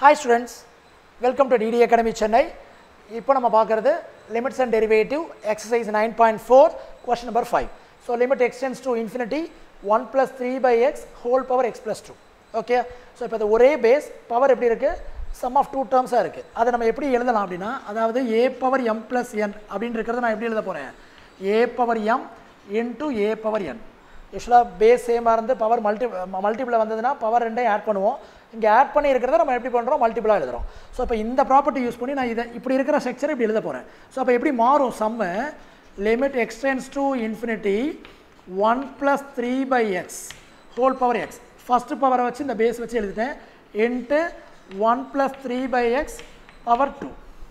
hi students welcome to DD academy Chennai இப்போ நம்ம பார்க்குறது limits and derivative exercise nine point four question number five so limit x tends to infinity one plus three by x whole power x plus two okay so இப்போ இது ஒரே base power எப்படி இருக்குது some of two டேர்ம்ஸாக இருக்குது அதை நம்ம எப்படி எழுதலாம் அப்படின்னா அதாவது a power m plus n அப்படின்னு இருக்கிறத நான் எப்படி எழுத போகிறேன் a power m into a power n யூஸ்வலாக பேஸ் சேமாக இருந்து பவர் மல்டி மல்டிபிள் வந்ததுன்னா பவர் ரெண்டையும் ஆட் பண்ணுவோம் இங்கே ஆட் பண்ணி இருக்கிறத நம்ம எப்படி பண்ணுறோம் மல்டிபிளாக எழுதுறோம் ஸோ இப்போ இந்த ப்ராப்பர்ட்டி யூஸ் பண்ணி நான் இதை இப்படி இருக்கிற ஸ்ட்ரக்சர் இப்படி எழுத போகிறேன் ஸோ அப்போ எப்படி மாறும் சம்மு limit x tends to infinity one plus three by x whole power x first பவரை வச்சு இந்த பேஸ் வச்சு எழுதிட்டேன் into one plus three by x power two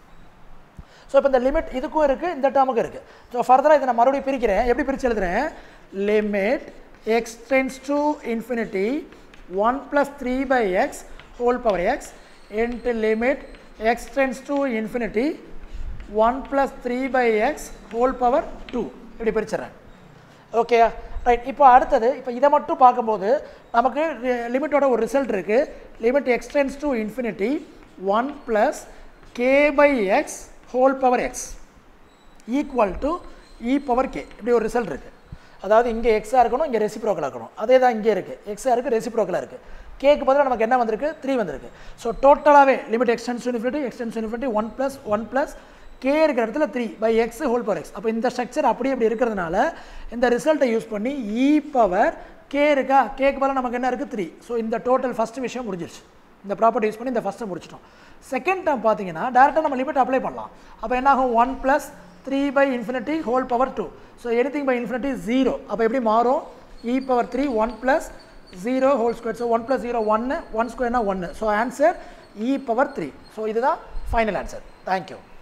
so இப்போ இந்த லிமிட் இதுக்கும் இருக்குது இந்த டேர்முக்கும் இருக்குது ஸோ ஃபர்தராக இதை நான் மறுபடியும் பிரிக்கிறேன் எப்படி பிரித்து எழுதுறேன் limit x tends to infinity one plus three by x whole power x into limit x tends to infinity one plus three by x whole power two இப்படி பிரிச்சிடுறேன் ஓகே ரைட் இப்போ அடுத்தது இப்போ இதை மட்டும் பார்க்கும்போது நமக்கு லிமிட்டோட ஒரு ரிசல்ட் இருக்குது limit x tends to infinity one plus k by x whole power x equal to e power k இப்படி ஒரு ரிசல்ட் இருக்குது அதாவது இங்கே எக்ஸாக இருக்கணும் இங்கே ரெசிப்ரோக்கலாக இருக்கணும் அதே தான் இங்கே இருக்குது எக்ஸாக இருக்குது ரெசிப்ரோக்கலாக இருக்குது கேக்கு பதிலாக நமக்கு என்ன வந்திருக்கு த்ரீ வந்திருக்கு ஸோ டோட்டலாகவே limit x tends infinity x tends infinity one plus one plus k இருக்கிற இடத்துல three by x whole power x அப்போ இந்த ஸ்ட்ரக்சர் அப்படியே இப்படி இருக்கிறதுனால இந்த ரிசல்ட்டை யூஸ் பண்ணி இ பவர் கே இருக்கா கேக்கு பதிலாக நமக்கு என்ன இருக்குது த்ரீ ஸோ இந்த டோட்டல் ஃபஸ்ட்டு விஷயம் முடிஞ்சிருச்சு இந்த ப்ராப்பர்ட்டி யூஸ் பண்ணி இந்த ஃபஸ்ட்டு முடிச்சிட்டோம் செகண்ட் டேர்ம் பார்த்தீங்கன்னா டேரெக்டாக நம்ம லிமிட் அப்ளை பண்ணலாம் அப்போ என்ன ஆகும் one plus three by infinity whole power two so anything by infinity zero அப்போ எப்படி மாறும் e power three one plus zero whole square so one plus zero ஒன்று ஒன் ஸ்கொயர்னா ஒன்று so answer e power three so இதுதான் final answer thank you